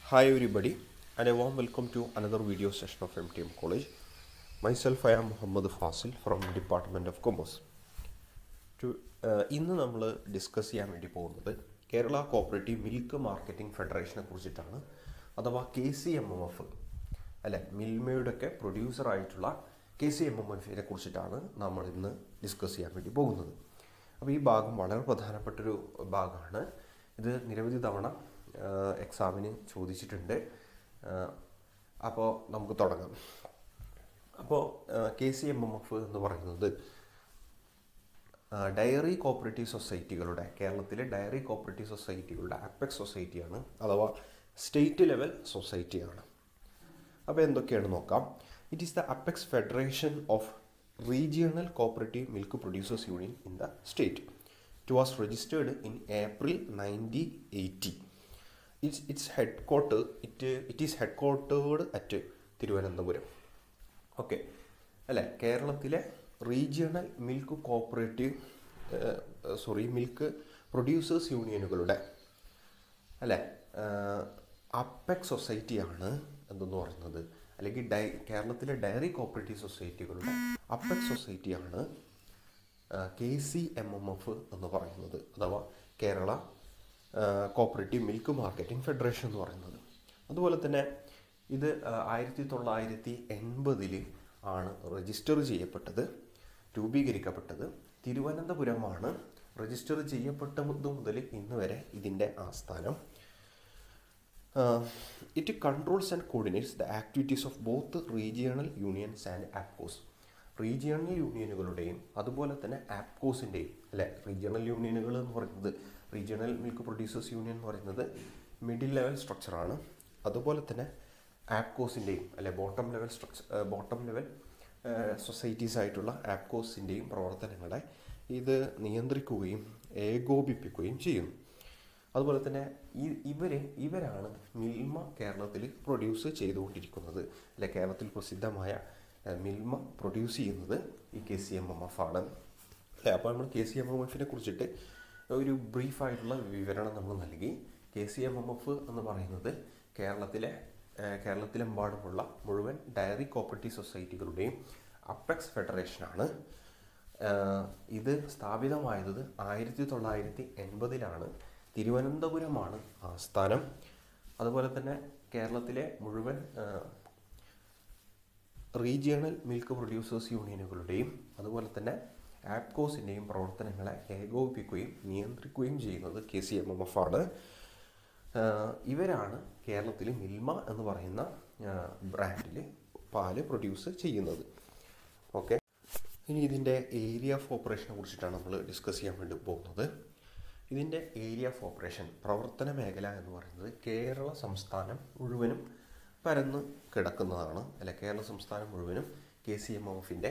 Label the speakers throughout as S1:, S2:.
S1: Hi everybody and a warm welcome to another video session of MTM College. Myself I am Muhammad Fasil from Department of Commerce. To, uh, ഇന്ന് നമ്മൾ discuss ചെയ്യാൻ വേണ്ടി പോകുന്നത് Kerala cooperative milk marketing ഫെഡറേഷനെ കുറിച്ചിട്ടാണ് അഥവാ K C M M F അല്ലെ മിൽമയുടെ ഒക്കെ പ്രൊഡ്യൂസർ ആയിട്ടുള്ള കെ സി എം എം എഫിനെ കുറിച്ചിട്ടാണ് നമ്മൾ ഇന്ന് ഡിസ്കസ് ചെയ്യാൻ വേണ്ടി പോകുന്നത് അപ്പോൾ ഈ ഭാഗം വളരെ പ്രധാനപ്പെട്ടൊരു ഭാഗമാണ് ഇത് നിരവധി തവണ എക്സാമിന് ചോദിച്ചിട്ടുണ്ട് അപ്പോൾ നമുക്ക് തുടങ്ങാം അപ്പോൾ K C M M F എന്ന് പറയുന്നത് ഡയറി കോപ്പറേറ്റീവ് സൊസൈറ്റികളുടെ കേരളത്തിലെ ഡയറി കോപ്പറേറ്റീവ് സൊസൈറ്റികളുടെ അപ്പെക്സ് സൊസൈറ്റിയാണ് അഥവാ സ്റ്റേറ്റ് ലെവൽ സൊസൈറ്റിയാണ് അപ്പോൾ എന്തൊക്കെയാണ് നോക്കാം it is the apex federation of regional cooperative milk producers union in the state it was registered in April nineteen eighty it's it's headquarter it it is headquartered at Thiruvananthapuram okay അല്ലേ കേരളത്തിലെ regional milk cooperative sorry milk producers യൂണിയനുകളുടെ അല്ലേ apex സൊസൈറ്റിയാണ് എന്തെന്ന് പറയുന്നത് അല്ലെങ്കിൽ ഡൈ കേരളത്തിലെ ഡയറി കോപ്പറേറ്റീവ് സൊസൈറ്റികളുടെ അപ്പെക് സൊസൈറ്റിയാണ് K C M M F എന്ന് പറയുന്നത് അഥവാ Kerala cooperative milk marketing federation എന്ന് പറയുന്നത് അതുപോലെ തന്നെ ഇത് ആയിരത്തി തൊള്ളായിരത്തി എൺപതിൽ ആണ് രജിസ്റ്റർ ചെയ്യപ്പെട്ടത് രൂപീകരിക്കപ്പെട്ടത് തിരുവനന്തപുരമാണ് രജിസ്റ്റർ ചെയ്യപ്പെട്ടത് മുതൽ ഇന്ന് വരെ ഇതിൻ്റെ ആസ്ഥാനം it controls and coordinates the activities of both regional unions and APCOS regional യൂണിയനുകളുടെയും അതുപോലെ തന്നെ ആപ്കോസിൻ്റെയും അല്ലെ റീജിയണൽ യൂണിയനുകൾ എന്ന് പറയുന്നത് റീജിയണൽ മിൽക്ക് പ്രൊഡ്യൂസേഴ്സ് യൂണിയൻ എന്ന് പറയുന്നത് മിഡിൽ ലെവൽ സ്ട്രക്ചറാണ് അതുപോലെ തന്നെ ആപ്കോസിൻ്റെയും അല്ലെ bottom level structure bottom level societies ആയിട്ടുള്ള ആപ്കോസിൻ്റെയും പ്രവർത്തനങ്ങളെ ഇത് നിയന്ത്രിക്കുകയും ഏകോപിപ്പിക്കുകയും ചെയ്യുന്നു അതുപോലെ തന്നെ ഈ ഇവരെ ഇവരാണ് മിൽമ കേരളത്തിൽ പ്രൊഡ്യൂസ് ചെയ്തുകൊണ്ടിരിക്കുന്നത് അല്ലെ കേരളത്തിൽ പ്രസിദ്ധമായ മിൽമ പ്രൊഡ്യൂസ് ചെയ്യുന്നത് ഈ K C M M F ആണ് അല്ലേ അപ്പോൾ നമ്മൾ കെ സി എം എം എഫിനെ കുറിച്ചിട്ട് ഒരു ബ്രീഫായിട്ടുള്ള വിവരണം നമ്മൾ നൽകി K C M M F എന്ന് പറയുന്നത് കേരളത്തിലെ കേരളത്തിലെമ്പാടുമുള്ള മുഴുവൻ ഡയറി കോപ്പറേറ്റീവ് സൊസൈറ്റികളുടെയും അപ്പെക്സ് ഫെഡറേഷനാണ് ഇത് സ്ഥാപിതമായത് ആയിരത്തി തൊള്ളായിരത്തി എൺപതിലാണ് തിരുവനന്തപുരമാണ് ആസ്ഥാനം അതുപോലെ തന്നെ കേരളത്തിലെ മുഴുവൻ റീജിയണൽ മിൽക്ക് പ്രൊഡ്യൂസേഴ്സ് യൂണിയനുകളുടെയും അതുപോലെ തന്നെ ആപ്കോസിൻ്റെയും പ്രവർത്തനങ്ങളെ ഏകോപിപ്പിക്കുകയും നിയന്ത്രിക്കുകയും ചെയ്യുന്നത് K C M M F ആണ് ഇവരാണ് കേരളത്തിൽ മിൽമ എന്ന് പറയുന്ന ബ്രാൻഡിൽ പാല് പ്രൊഡ്യൂസ് ചെയ്യുന്നത് ഓക്കെ ഇനി ഇതിൻ്റെ ഏരിയ ഓഫ് ഓപ്പറേഷനെ കുറിച്ചിട്ടാണ് നമ്മൾ ഡിസ്കസ് ചെയ്യാൻ വേണ്ടി പോകുന്നത് ഇതിൻ്റെ ഏരിയ ഓഫ് ഓപ്പറേഷൻ പ്രവർത്തന മേഖല എന്ന് പറയുന്നത് കേരള സംസ്ഥാനം മുഴുവനും പരന്ന് കിടക്കുന്നതാണ് അല്ലെ കേരള സംസ്ഥാനം മുഴുവനും കെ സി എം എഫിൻ്റെ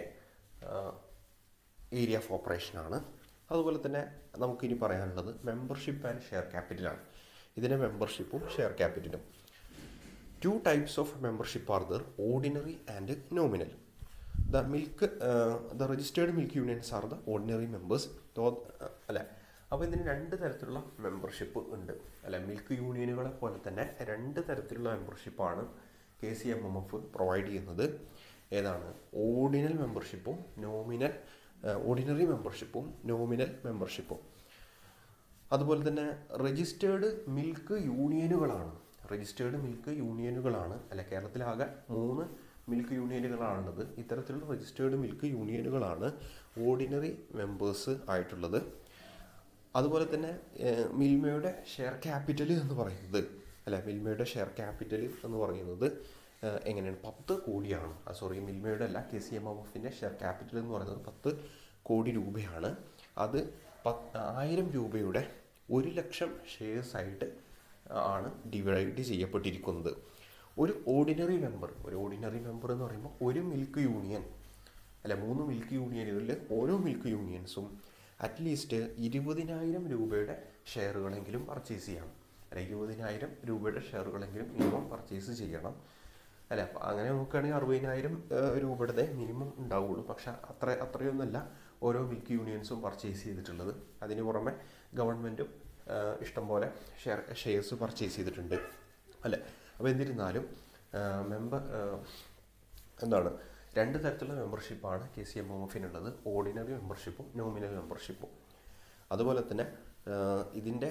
S1: ഏരിയ ഓഫ് ഓപ്പറേഷനാണ് അതുപോലെ തന്നെ നമുക്കിനി പറയാനുള്ളത് മെമ്പർഷിപ്പ് ആൻഡ് ഷെയർ ക്യാപിറ്റലാണ് ഇതിൻ്റെ മെമ്പർഷിപ്പും ഷെയർ ക്യാപിറ്റലും two types of membership are there ordinary and nominal the milk the registered milk unions are the ordinary members അല്ലെ അപ്പോൾ ഇതിന് രണ്ട് തരത്തിലുള്ള മെമ്പർഷിപ്പ് ഉണ്ട് അല്ലെ മിൽക്ക് യൂണിയനുകളെ പോലെ തന്നെ രണ്ട് തരത്തിലുള്ള മെമ്പർഷിപ്പാണ് K C M M F provide ചെയ്യുന്നത് ഏതാണ് ഓർഡിനൽ മെമ്പർഷിപ്പും നോമിനൽ ഓർഡിനറി മെമ്പർഷിപ്പും നോമിനൽ മെമ്പർഷിപ്പും അതുപോലെ തന്നെ രജിസ്റ്റേർഡ് മിൽക്ക് യൂണിയനുകളാണ് രജിസ്റ്റേർഡ് മിൽക്ക് യൂണിയനുകളാണ് അല്ല കേരളത്തിലാകെ മൂന്ന് മിൽക്ക് യൂണിയനുകളാണുള്ളത് ഇത്തരത്തിലുള്ള രജിസ്റ്റേർഡ് മിൽക്ക് യൂണിയനുകളാണ് ഓർഡിനറി മെമ്പേഴ്സ് ആയിട്ടുള്ളത് അതുപോലെ തന്നെ മിൽമയുടെ ഷെയർ ക്യാപിറ്റൽ എന്ന് പറയുന്നത് അല്ല മിൽമയുടെ ഷെയർ ക്യാപിറ്റൽ എന്ന് പറയുന്നത് എങ്ങനെയാണ് പത്ത് കോടിയാണ് സോറി മിൽമയുടെ അല്ല കെ സി എം എം എഫിൻ്റെ ഷെയർ ക്യാപിറ്റൽ എന്ന് പറയുന്നത് പത്ത് കോടി രൂപയാണ് അത് പത്ത് ആയിരം രൂപയുടെ ഒരു ലക്ഷം ഷെയർസ് ആയിട്ട് ആണ് ഡിവൈഡ് ചെയ്യപ്പെട്ടിരിക്കുന്നത് ഒരു ഓർഡിനറി മെമ്പർ ഒരു ഓർഡിനറി മെമ്പർ എന്ന് പറയുമ്പോൾ ഒരു മിൽക്ക് യൂണിയൻ അല്ല മൂന്ന് മിൽക്ക് യൂണിയനുകളിൽ ഓരോ മിൽക്ക് യൂണിയൻസും അറ്റ്ലീസ്റ്റ് ഇരുപതിനായിരം രൂപയുടെ ഷെയറുകളെങ്കിലും പർച്ചേസ് ചെയ്യണം അല്ല ഇരുപതിനായിരം രൂപയുടെ ഷെയറുകളെങ്കിലും മിനിമം പർച്ചേസ് ചെയ്യണം അല്ല അപ്പം അങ്ങനെ നോക്കുകയാണെങ്കിൽ അറുപതിനായിരം രൂപയുടെ മിനിമം ഉണ്ടാവുള്ളൂ പക്ഷെ അത്ര അത്രയൊന്നുമല്ല ഓരോ മിൽക്ക് യൂണിയൻസും പർച്ചേസ് ചെയ്തിട്ടുള്ളത് അതിന് പുറമെ ഗവൺമെൻറ്റും ഇഷ്ടംപോലെ ഷെയർ ഷെയർസ് പർച്ചേസ് ചെയ്തിട്ടുണ്ട് അല്ലേ അപ്പോൾ എന്നിരുന്നാലും മെമ്പർ എന്താണ് രണ്ട് തരത്തിലുള്ള മെമ്പർഷിപ്പാണ് കെ സി എം എം എഫിനുള്ളത് ഓർഡിനറി മെമ്പർഷിപ്പും നോമിനൽ മെമ്പർഷിപ്പും അതുപോലെ തന്നെ ഇതിൻ്റെ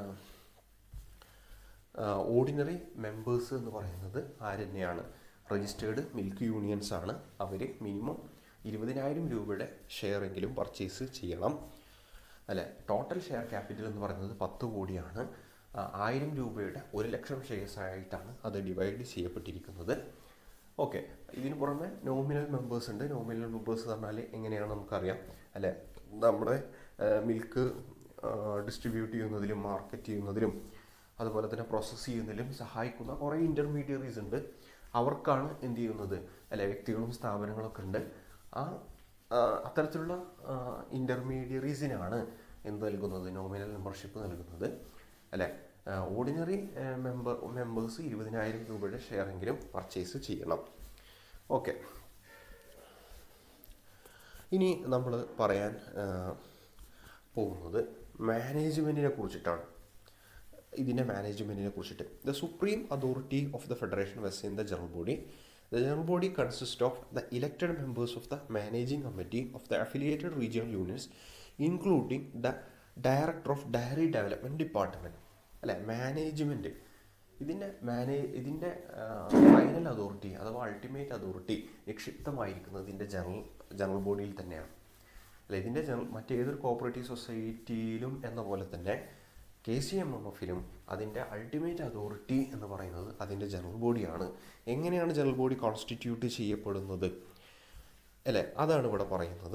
S1: ഓർഡിനറി മെമ്പേഴ്സ് എന്ന് പറയുന്നത് ആര് തന്നെയാണ് രജിസ്റ്റേർഡ് മിൽക്ക് യൂണിയൻസ് ആണ് അവർ മിനിമം ഇരുപതിനായിരം രൂപയുടെ ഷെയർ എങ്കിലും പർച്ചേസ് ചെയ്യണം അല്ലെ ടോട്ടൽ ഷെയർ ക്യാപിറ്റൽ എന്ന് പറയുന്നത് പത്ത് കോടിയാണ് ആയിരം രൂപയുടെ ഒരു ലക്ഷം ഷെയർസ് ആയിട്ടാണ് അത് ഡിവൈഡ് ചെയ്യപ്പെട്ടിരിക്കുന്നത് ഓക്കെ ഇതിന് പുറമെ നോമിനൽ മെമ്പേഴ്സ് ഉണ്ട് നോമിനൽ മെമ്പേഴ്സ് പറഞ്ഞാൽ എങ്ങനെയാണ് നമുക്കറിയാം അല്ലെ നമ്മുടെ മിൽക്ക് ഡിസ്ട്രിബ്യൂട്ട് ചെയ്യുന്നതിലും മാർക്കറ്റ് ചെയ്യുന്നതിലും അതുപോലെ തന്നെ പ്രോസസ്സ് ചെയ്യുന്നതിലും സഹായിക്കുന്ന കുറേ ഇൻ്റർമീഡിയറീസ് ഉണ്ട് അവർക്കാണ് എന്ത് ചെയ്യുന്നത് അല്ലെ വ്യക്തികളും സ്ഥാപനങ്ങളൊക്കെ ഉണ്ട് ആ അത്തരത്തിലുള്ള ഇൻ്റർമീഡിയറീസിനാണ് എന്ത് നൽകുന്നത് നോമിനൽ മെമ്പർഷിപ്പ് നൽകുന്നത് അല്ലെ ഓർഡിനറി മെമ്പർ മെമ്പേഴ്സ് ഇരുപതിനായിരം രൂപയുടെ ഷെയർ എങ്കിലും പർച്ചേസ് ചെയ്യണം ഓക്കെ ഇനി നമ്മൾ പറയാൻ പോകുന്നത് മാനേജ്മെൻറ്റിനെ കുറിച്ചിട്ടാണ് ഇതിൻ്റെ മാനേജ്മെൻറ്റിനെ കുറിച്ചിട്ട് the supreme authority of the federation വെസ് in the general body the general body consist of the elected members of the managing committee of the affiliated regional unions including the director of dairy development department അല്ലെ management ഇതിൻ്റെ മാനേ ഇതിൻ്റെ final authority അഥവാ ultimate authority നിക്ഷിപ്തമായിരിക്കുന്നത് ഇതിൻ്റെ general general ബോഡിയിൽ തന്നെയാണ് അല്ല ഇതിൻ്റെ ജനറൽ മറ്റേതൊരു കോപ്പറേറ്റീവ് സൊസൈറ്റിയിലും എന്ന പോലെ തന്നെ കെ സി എം എം എഫിലും അതിൻ്റെ അൾട്ടിമേറ്റ് അതോറിറ്റി എന്ന് പറയുന്നത് അതിൻ്റെ ജനറൽ ബോഡിയാണ് എങ്ങനെയാണ് ജനറൽ ബോഡി കോൺസ്റ്റിറ്റ്യൂട്ട് ചെയ്യപ്പെടുന്നത് അല്ലേ അതാണ് ഇവിടെ പറയുന്നത്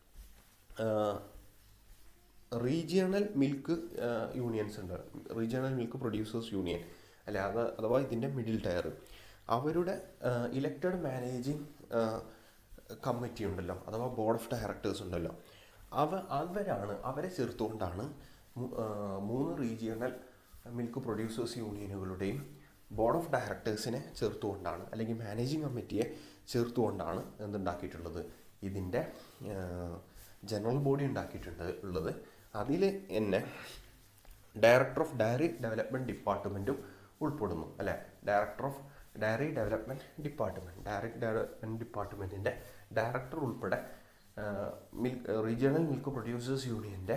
S1: റീജിയണൽ മിൽക്ക് യൂണിയൻസ് ഉണ്ട് റീജിയണൽ മിൽക്ക് പ്രൊഡ്യൂസേഴ്സ് യൂണിയൻ അല്ലെ അത് അഥവാ ഇതിൻ്റെ മിഡിൽ ടയർ അവരുടെ ഇലക്റ്റഡ് മാനേജിങ് കമ്മിറ്റി ഉണ്ടല്ലോ അഥവാ ബോർഡ് ഓഫ് ഡയറക്ടേഴ്സ് ഉണ്ടല്ലോ അവ അവരാണ് അവരെ ചേർത്തുകൊണ്ടാണ് മൂന്ന് റീജിയണൽ മിൽക്ക് പ്രൊഡ്യൂസേഴ്സ് യൂണിയനുകളുടെയും ബോർഡ് ഓഫ് ഡയറക്ടേഴ്സിനെ ചേർത്തുകൊണ്ടാണ് അല്ലെങ്കിൽ മാനേജിങ് കമ്മിറ്റിയെ ചേർത്തുകൊണ്ടാണ് എന്തുണ്ടാക്കിയിട്ടുള്ളത് ഇതിൻ്റെ ജനറൽ ബോഡി ഉണ്ടാക്കിയിട്ടുണ്ട് ഉള്ളത് അതിൽ തന്നെ ഡയറക്ടർ ഓഫ് ഡയറി ഡെവലപ്മെൻറ്റ് ഡിപ്പാർട്ട്മെൻറ്റും ഉൾപ്പെടുന്നു അല്ലേ director of dairy development department dairy development ഡിപ്പാർട്ട്മെൻറ്റിൻ്റെ ഡയറക്ടർ ഉൾപ്പെടെ മിൽക്ക് റീജിയണൽ മിൽക്ക് പ്രൊഡ്യൂസേഴ്സ് യൂണിയൻ്റെ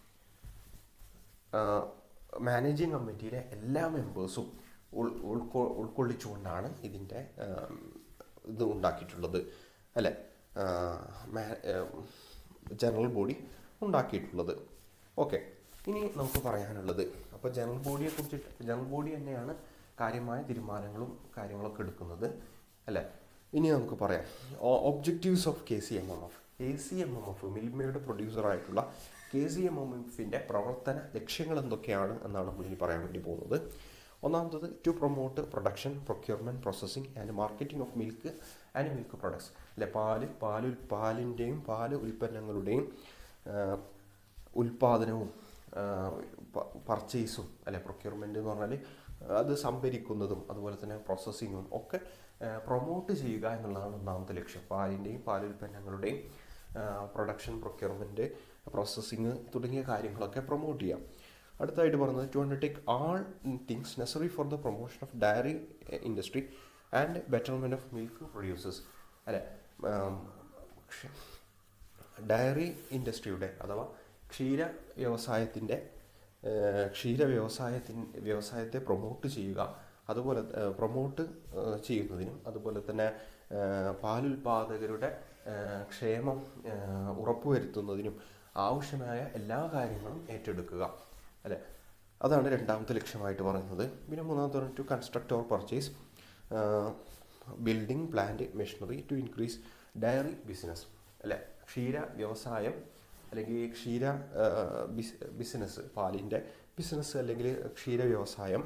S1: മാനേജിങ് കമ്മിറ്റിയിലെ എല്ലാ മെമ്പേഴ്സും ഉൾ ഉൾക്കൊ ഉൾക്കൊള്ളിച്ചുകൊണ്ടാണ് ഇതിൻ്റെ ഇത് ഉണ്ടാക്കിയിട്ടുള്ളത് അല്ലേ ജനറൽ ബോഡി ഉണ്ടാക്കിയിട്ടുള്ളത് ഓക്കെ ഇനി നമുക്ക് പറയാനുള്ളത് അപ്പോൾ ജനറൽ ബോഡിയെ കുറിച്ചിട്ട് ജനറൽ ബോഡി തന്നെയാണ് കാര്യമായ തീരുമാനങ്ങളും കാര്യങ്ങളൊക്കെ എടുക്കുന്നത് അല്ലേ ഇനി നമുക്ക് പറയാം objectives of K C M M F K C M M F മിൽമയുടെ പ്രൊഡ്യൂസറായിട്ടുള്ള കെ സി എം എം എഫിൻ്റെ പ്രവർത്തന ലക്ഷ്യങ്ങൾ എന്തൊക്കെയാണ് എന്നാണ് നമ്മൾ ഇനി പറയാൻ വേണ്ടി പോകുന്നത് ഒന്നാമത്തത് to promote production procurement processing and marketing of milk and milk products അല്ലെ പാല് പാല് പാലിൻ്റെയും പാല് ഉൽപ്പന്നങ്ങളുടെയും ഉൽപാദനവും പർച്ചേസും അല്ലെ പ്രൊക്യൂർമെൻറ്റ് എന്ന് പറഞ്ഞാൽ അത് സംഭരിക്കുന്നതും അതുപോലെ തന്നെ പ്രോസസ്സിങ്ങും ഒക്കെ പ്രൊമോട്ട് ചെയ്യുക എന്നുള്ളതാണ് ഒന്നാമത്തെ ലക്ഷ്യം പാലിൻ്റെയും പാലുൽപ്പന്നങ്ങളുടെയും പ്രൊഡക്ഷൻ പ്രൊക്യൂർമെൻറ്റ് പ്രോസസ്സിങ് തുടങ്ങിയ കാര്യങ്ങളൊക്കെ പ്രൊമോട്ട് ചെയ്യാം അടുത്തായിട്ട് പറഞ്ഞത് to undertake all things necessary for the promotion of dairy industry and betterment of milk producers അല്ലെ ഡയറി ഇൻഡസ്ട്രിയുടെ അഥവാ ക്ഷീര വ്യവസായത്തിൻ്റെ ക്ഷീര വ്യവസായത്തിൻ വ്യവസായത്തെ പ്രൊമോട്ട് ചെയ്യുക അതുപോലെ പ്രൊമോട്ട് ചെയ്യുന്നതിനും അതുപോലെ തന്നെ പാലുൽപാദകരുടെ ക്ഷേമം ഉറപ്പുവരുത്തുന്നതിനും ആവശ്യമായ എല്ലാ കാര്യങ്ങളും ഏറ്റെടുക്കുക അല്ലേ അതാണ് രണ്ടാമത്തെ ലക്ഷ്യമായിട്ട് പറയുന്നത് പിന്നെ മൂന്നാമത്തെ to construct or purchase building plant machinery to increase dairy business അല്ലെ ക്ഷീര വ്യവസായം അല്ലെങ്കിൽ ക്ഷീര ബിസിനസ് പാലിൻ്റെ ബിസിനസ് അല്ലെങ്കിൽ ക്ഷീര വ്യവസായം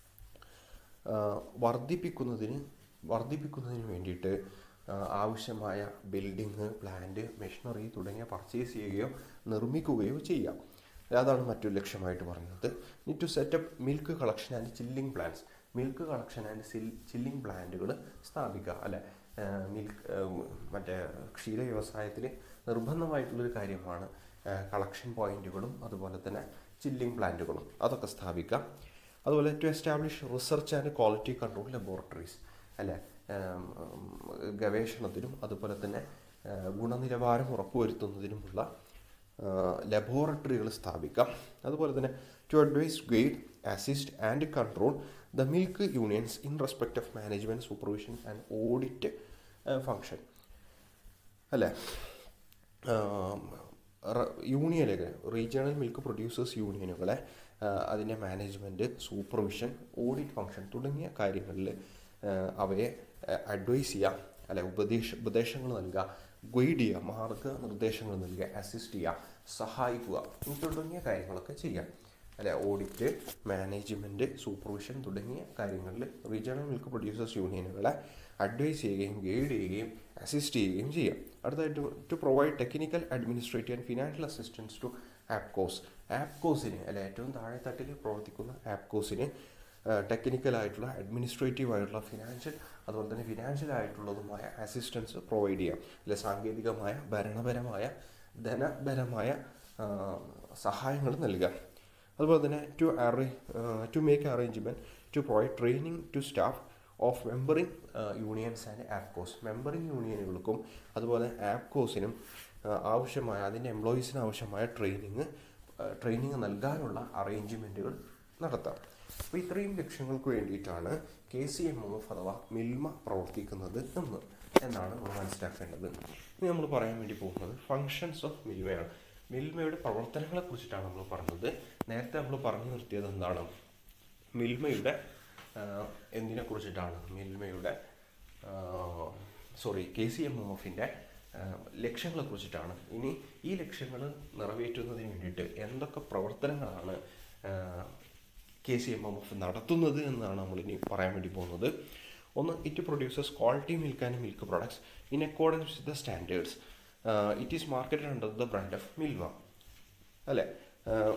S1: വർദ്ധിപ്പിക്കുന്നതിന് വർദ്ധിപ്പിക്കുന്നതിന് വേണ്ടിയിട്ട് ആവശ്യമായ ബിൽഡിങ് പ്ലാന്റ് മെഷീനറി തുടങ്ങിയ പർച്ചേസ് ചെയ്യുകയോ നിർമ്മിക്കുകയോ ചെയ്യാം അതാണ് മറ്റൊരു ലക്ഷ്യമായിട്ട് പറയുന്നത് നീ to set up milk collection and chilling plants milk collection and സിൽ ചില്ലിംഗ് പ്ലാന്റുകൾ സ്ഥാപിക്കുക അല്ലെ മിൽക്ക് മറ്റേ ക്ഷീര വ്യവസായത്തിൽ നിർബന്ധമായിട്ടുള്ളൊരു കാര്യമാണ് കളക്ഷൻ പോയിന്റുകളും അതുപോലെ തന്നെ ചില്ലിംഗ് പ്ലാന്റുകളും അതൊക്കെ സ്ഥാപിക്കാം അതുപോലെ to establish research and quality control laboratories അല്ലേ ഏം, ഉം, ഗവേഷണത്തിനും അതുപോലെ തന്നെ ആ, ഗുണനിലവാരം ഉറപ്പുവരുത്തുന്നതിനുമുള്ള ലബോറട്ടറികൾ സ്ഥാപിക്കാം അതുപോലെ തന്നെ to advise guide assist and control the milk unions in respect of management supervision and audit function അല്ലേ യൂണിയനുകൾ റീജിയണൽ മിൽക്ക് പ്രൊഡ്യൂസേഴ്സ് യൂണിയനുകളെ ആ, അതിൻ്റെ മാനേജ്മെൻറ്റ് സൂപ്പർവിഷൻ ഓഡിറ്റ് ഫങ്ഷൻ തുടങ്ങിയ കാര്യങ്ങളിൽ ആ, അവയെ അഡ്വൈസ് ചെയ്യുക അല്ലെ ഉപദേശ ഉപദേശങ്ങൾ നൽകുക ഗൈഡ് ചെയ്യുക മാർഗ നിർദ്ദേശങ്ങൾ നൽകുക അസിസ്റ്റ് ചെയ്യുക സഹായിക്കുക ഈ തുടങ്ങിയ കാര്യങ്ങളൊക്കെ ചെയ്യാം അല്ലെ ഓഡിറ്റ് മാനേജ്മെൻറ്റ് സൂപ്പർവിഷൻ തുടങ്ങിയ കാര്യങ്ങളിൽ റീജിയണൽ മിൽക്ക് പ്രൊഡ്യൂസേഴ്സ് യൂണിയനുകളെ അഡ്വൈസ് ചെയ്യുകയും ഗൈഡ് ചെയ്യുകയും അസിസ്റ്റ് ചെയ്യുകയും ചെയ്യാം അടുത്തായിട്ട് to provide technical administrative and financial assistance to APCOS ആപ്കോസിന് അല്ലെ ഏറ്റവും താഴെ തട്ടിൽ പ്രവർത്തിക്കുന്ന ആപ്കോസിന് ടെക്നിക്കലായിട്ടുള്ള അഡ്മിനിസ്ട്രേറ്റീവ് ആയിട്ടുള്ള ഫിനാൻഷ്യൽ അതുപോലെ തന്നെ ഫിനാൻഷ്യൽ ആയിട്ടുള്ളതുമായ അസിസ്റ്റൻസ് പ്രൊവൈഡ് ചെയ്യാം അല്ലെ സാങ്കേതികമായ ഭരണപരമായ ധനപരമായ ആ, സഹായങ്ങൾ നൽകുക അതുപോലെ തന്നെ ടു അറേ to make arrangement to provide training to staff of membering unions and APCOS membering യൂണിയനുകൾക്കും അതുപോലെ ആപ്കോസിനും ആവശ്യമായ അതിൻ്റെ എംപ്ലോയീസിന് ആവശ്യമായ ട്രെയിനിങ് ട്രെയിനിങ് നൽകാനുള്ള അറേഞ്ച്മെൻറ്റുകൾ നടത്താം അപ്പോൾ ഇത്രയും ലക്ഷ്യങ്ങൾക്ക് വേണ്ടിയിട്ടാണ് കെ സി എം എഫ് അഥവാ മിൽമ പ്രവർത്തിക്കുന്നത് എന്ന് എന്നാണ് നമ്മൾ മനസ്സിലാക്കേണ്ടത് ഇനി നമ്മൾ പറയാൻ വേണ്ടി പോകുന്നത് ഫങ്ഷൻസ് ഓഫ് മിൽമയാണ് മിൽമയുടെ പ്രവർത്തനങ്ങളെ കുറിച്ചിട്ടാണ് നമ്മൾ പറഞ്ഞത് നേരത്തെ നമ്മൾ പറഞ്ഞു നിർത്തിയത് എന്താണ് മിൽമയുടെ എന്തിനെ കുറിച്ചിട്ടാണ് മിൽമയുടെ sorry K C M M എഫിൻ്റെ ലക്ഷ്യങ്ങളെ കുറിച്ചിട്ടാണ് ഇനി ഈ ലക്ഷ്യങ്ങൾ നിറവേറ്റുന്നതിന് വേണ്ടിയിട്ട് എന്തൊക്കെ പ്രവർത്തനങ്ങളാണ് K C M M F നടത്തുന്നത് എന്നാണ് നമ്മൾ ഇനി പറയാൻ വേണ്ടി പോകുന്നത് ഒന്ന് it producers quality milk and milk products in accordance with the standards it is marketed under the brand of Milma അല്ലേ ആഹ്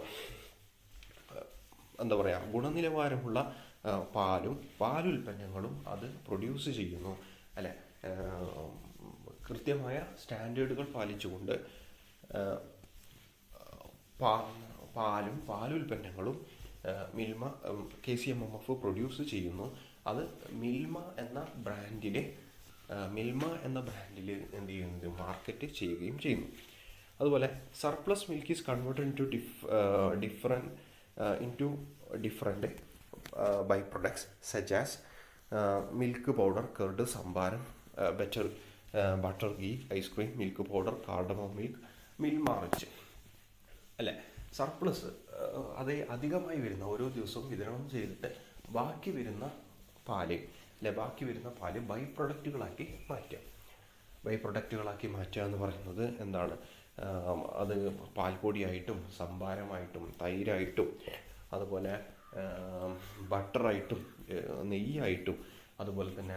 S1: എന്താ പറയുക ഗുണനിലവാരമുള്ള ആ, പാലും പാലുൽപ്പന്നങ്ങളും അത് പ്രൊഡ്യൂസ് ചെയ്യുന്നു അല്ലെ ആഹ് കൃത്യമായ സ്റ്റാൻഡേർഡുകൾ പാലിച്ചുകൊണ്ട് ആഹ് പാ പാലും പാലുൽപ്പന്നങ്ങളും ആഹ് Milma K C M M F produce ചെയ്യുന്നു അത് മിൽമ എന്ന ബ്രാൻഡിൽ മിൽമ എന്ന ബ്രാൻഡിൽ എന്ത് ചെയ്യുന്നത് മാർക്കറ്റ് ചെയ്യുകയും ചെയ്യുന്നു അതുപോലെ surplus milk is converted into ഡിഫ് different into different by products such as milk powder curd sambharam butter butter ghee ice cream milk powder cardamom milk Milma Rich അല്ലേ സർപ്ലസ് അതേ അധികമായി വരുന്ന ഓരോ ദിവസവും വിതരണം ചെയ്തിട്ട് ബാക്കി വരുന്ന പാല് അല്ലെ ബാക്കി വരുന്ന പാല് ബൈ പ്രൊഡക്റ്റുകളാക്കി മാറ്റാം ബൈ പ്രൊഡക്റ്റുകളാക്കി മാറ്റുക എന്ന് പറയുന്നത് എന്താണ് ആം, അത് പാൽപ്പൊടിയായിട്ടും സംഭാരമായിട്ടും തൈരായിട്ടും അതുപോലെ ആം, ബട്ടറായിട്ടും ഏഹ്, നെയ്യായിട്ടും അതുപോലെ തന്നെ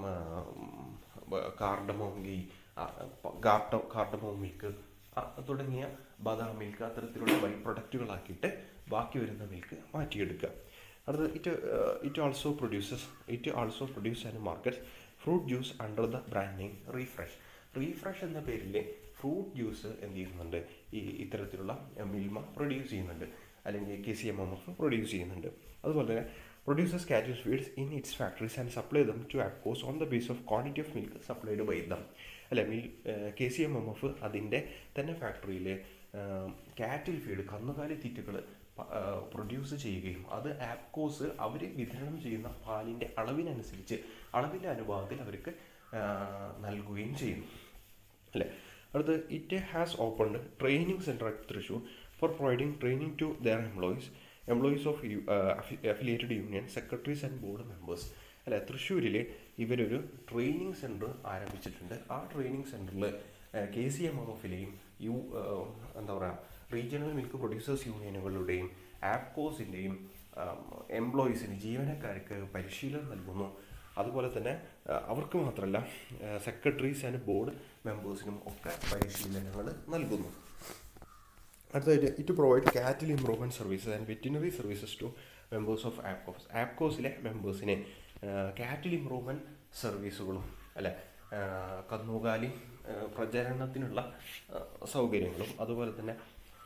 S1: കാർഡമോം ഗീ കാർട്ട കാർഡമോം മിൽക്ക് തുടങ്ങിയ ബദാം മിൽക്ക് അത്തരത്തിലുള്ള ബൈ പ്രൊഡക്റ്റുകളാക്കിയിട്ട് ബാക്കി വരുന്ന മിൽക്ക് മാറ്റിയെടുക്കുക അടുത്തത് it it also produces it also produce and market fruit juice under the brand name Refresh Refresh എന്ന പേരിൽ ഫ്രൂട്ട് ജ്യൂസ് എന്ത് ചെയ്യുന്നുണ്ട് ഈ ഇത്തരത്തിലുള്ള മിൽമ പ്രൊഡ്യൂസ് ചെയ്യുന്നുണ്ട് അല്ലെങ്കിൽ K C M M F produce ചെയ്യുന്നുണ്ട് അതുപോലെ തന്നെ producers cattle feeds in its factories and supply them to APCOS on the base of quantity of milk supplied by them അല്ലെ മിൽ K C M M F അതിൻ്റെ തന്നെ ഫാക്ടറിയിൽ കാറ്റിൽ feed കന്നുകാലി തീറ്റകൾ പ്രൊഡ്യൂസ് ചെയ്യുകയും അത് ആപ്കോസ് അവർ വിതരണം ചെയ്യുന്ന പാലിൻ്റെ അളവിനനുസരിച്ച് അളവിൻ്റെ അനുപാതത്തിൽ അവർക്ക് ആ, നൽകുകയും ചെയ്യുന്നു അല്ലേ അടുത്ത് it has opened training centre at Thrissur for providing training to their employees employees of affiliated union secretaries and board members അല്ലെ തൃശ്ശൂരിൽ ഇവരൊരു ട്രെയിനിങ് സെൻറ്റർ ആരംഭിച്ചിട്ടുണ്ട് ആ ട്രെയിനിങ് സെൻറ്ററിൽ കെ സി എം എം എഫിലെയും യു ആ, എന്താ പറയുക റീജിയണൽ മിൽക്ക് പ്രൊഡ്യൂസേഴ്സ് യൂണിയനുകളുടെയും ആപ്കോസിൻ്റെയും എംപ്ലോയീസിന് ജീവനക്കാർക്ക് പരിശീലനം നൽകുന്നു അതുപോലെ തന്നെ ആ, അവർക്ക് മാത്രമല്ല സെക്രട്ടറീസ് ആൻഡ് ബോർഡ് മെമ്പേഴ്സിനും ഒക്കെ പരിശീലനങ്ങൾ നൽകുന്നു അടുത്തതായിട്ട് it provide cattle improvement services and veterinary services to members of APCOS ആപ്കോസിലെ മെമ്പേഴ്സിനെ കാറ്റിൽ ഇംപ്രൂവ്മെൻറ്റ് സർവീസുകളും അല്ലെ കന്നുകാലി ആ, പ്രചരണത്തിനുള്ള ആ, സൗകര്യങ്ങളും അതുപോലെ തന്നെ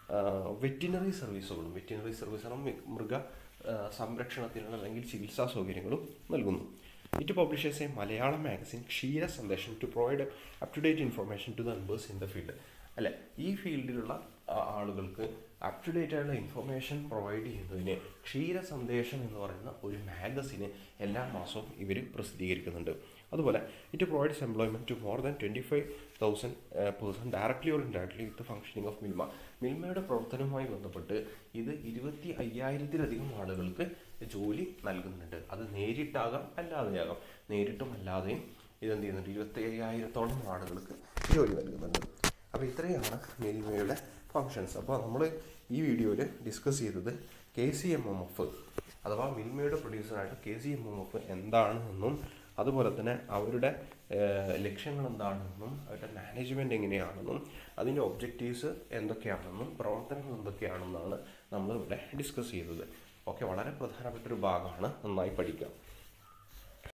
S1: വെറ്റിനറി സർവീസുകളും വെറ്റിനറി സർവീസുകളും മൃഗ ആ, സംരക്ഷണത്തിനുള്ള അല്ലെങ്കിൽ ചികിത്സാ സൗകര്യങ്ങളും നൽകുന്നു it publishers a Malayalam magazine Ksheera Sandesham to provide up to date information to the members in the field അല്ലെ ഈ ഫീൽഡിലുള്ള ആ, ആളുകൾക്ക് അപ് ടു ഡേറ്റ് ആയിട്ടുള്ള ഇൻഫർമേഷൻ പ്രൊവൈഡ് ചെയ്യുന്നതിന് ക്ഷീര സന്ദേശം എന്ന് പറയുന്ന ഒരു മാഗസിന് എല്ലാ മാസവും ഇവർ പ്രസിദ്ധീകരിക്കുന്നുണ്ട് അതുപോലെ it provides employment to more than twenty five thousand person directly or indirectly with functioning of Milma മിൽമയുടെ പ്രവർത്തനവുമായി ബന്ധപ്പെട്ട് ഇത് ഇരുപത്തി അയ്യായിരത്തിലധികം ആളുകൾക്ക് ജോലി നൽകുന്നുണ്ട് അത് നേരിട്ടാകാം അല്ലാതെയാകാം നേരിട്ടും അല്ലാതെയും ഇതെന്ത് ചെയ്യുന്നുണ്ട് ഇരുപത്തി അയ്യായിരത്തോളം ആളുകൾക്ക് ജോലി നൽകുന്നുണ്ട് അപ്പോൾ ഇത്രയാണ് മിൽമയുടെ ഫങ്ഷൻസ് അപ്പോൾ നമ്മൾ ഈ വീഡിയോയിൽ ഡിസ്കസ് ചെയ്തത് K C M M F അഥവാ മിൽമയുടെ പ്രൊഡ്യൂസറായിട്ട് K C M M F എന്താണ് എന്നും അതുപോലെ തന്നെ അവരുടെ ഏഹ്, ലക്ഷ്യങ്ങൾ എന്താണെന്നും അവരുടെ മാനേജ്മെൻറ്റ് എങ്ങനെയാണെന്നും അതിൻ്റെ ഒബ്ജക്റ്റീവ്സ് എന്തൊക്കെയാണെന്നും പ്രവർത്തനങ്ങൾ എന്തൊക്കെയാണെന്നാണ് നമ്മളിവിടെ ഡിസ്കസ് ചെയ്തത് ഓക്കെ വളരെ പ്രധാനപ്പെട്ട ഒരു ഭാഗമാണ് നന്നായി പഠിക്കാം